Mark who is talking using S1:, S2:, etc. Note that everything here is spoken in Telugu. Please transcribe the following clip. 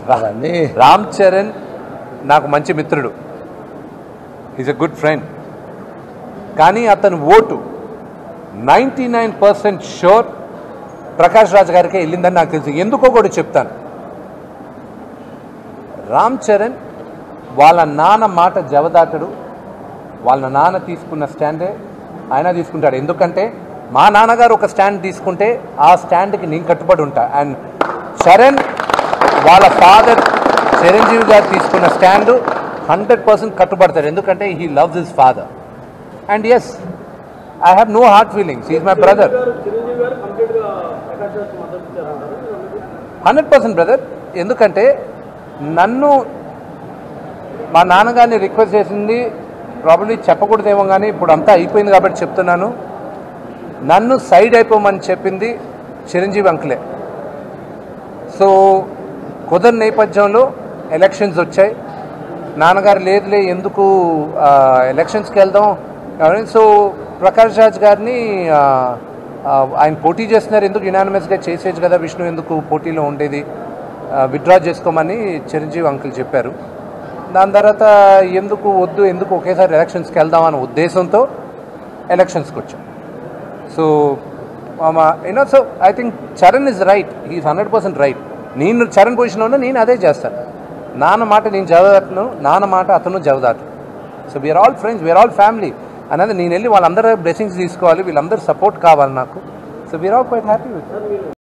S1: అవన్నీ
S2: రామ్ చరణ్ నాకు మంచి మిత్రుడు ఈజ్ ఎ గుడ్ ఫ్రెండ్ కానీ అతని vote ninety nine percent sure Prakash Raj గారికి వెళ్ళిందని నాకు తెలుసు ఎందుకో కూడా చెప్తాను రామ్ చరణ్ వాళ్ళ నాన్న మాట జవదాటడు వాళ్ళ నాన్న తీసుకున్న స్టాండే ఆయన తీసుకుంటాడు ఎందుకంటే మా నాన్నగారు ఒక స్టాండ్ తీసుకుంటే ఆ స్టాండ్కి నేను కట్టుబడి ఉంటా అండ్ చరణ్ వాళ్ళ ఫాదర్ చిరంజీవి గారు తీసుకున్న స్టాండ్ హండ్రెడ్ పర్సెంట్ కట్టుబడతాడు ఎందుకంటే he loves his father and yes I have no heart feelings is my brother
S3: Chiranjeevi garu complete గా ప్రకాష్ రాజ్ మద్దతు ఇచ్చారంటారు
S2: హండ్రెడ్ పర్సెంట్ బ్రదర్ ఎందుకంటే నన్ను మా నాన్నగారిని రిక్వెస్ట్ చేసింది ప్రాబ్లీ చెప్పకూడదేమో కానీ ఇప్పుడు అంతా అయిపోయింది కాబట్టి చెప్తున్నాను నన్ను సైడ్ అయిపోమని చెప్పింది చిరంజీవి అంకులే సో కుదర్ నేపథ్యంలో ఎలక్షన్స్ వచ్చాయి నాన్నగారు లేదులే ఎందుకు ఆ, ఎలక్షన్స్కి వెళ్దాం అని సో ప్రకాష్ రాజ్ గారిని ఆ, ఆ, ఆయన పోటీ చేస్తున్నారు ఎందుకు యునానిమస్గా చేసేయచ్చు కదా విష్ణు ఎందుకు పోటీలో ఉండేది విత్డ్రా చేసుకోమని చిరంజీవి అంకుల్ చెప్పారు దాని తర్వాత ఎందుకు వద్దు ఎందుకు ఒకేసారి ఎలక్షన్స్కి వెళ్దాం అనే ఉద్దేశంతో ఎలక్షన్స్కి వచ్చాం so you know so I think Charan is right he's hundred percent right నేను చరణ్ పొజిషన్లో ఉన్నా నేను అదే చేస్తాను నాన్న మాట నేను జవదాటను నాన్న మాట అతను జవదాటు so we are all friends we are all family అనేది నేను వెళ్ళి వాళ్ళందరూ బ్లెస్సింగ్స్ తీసుకోవాలి వీళ్ళందరూ సపోర్ట్ కావాలి నాకు so we are all quite happy with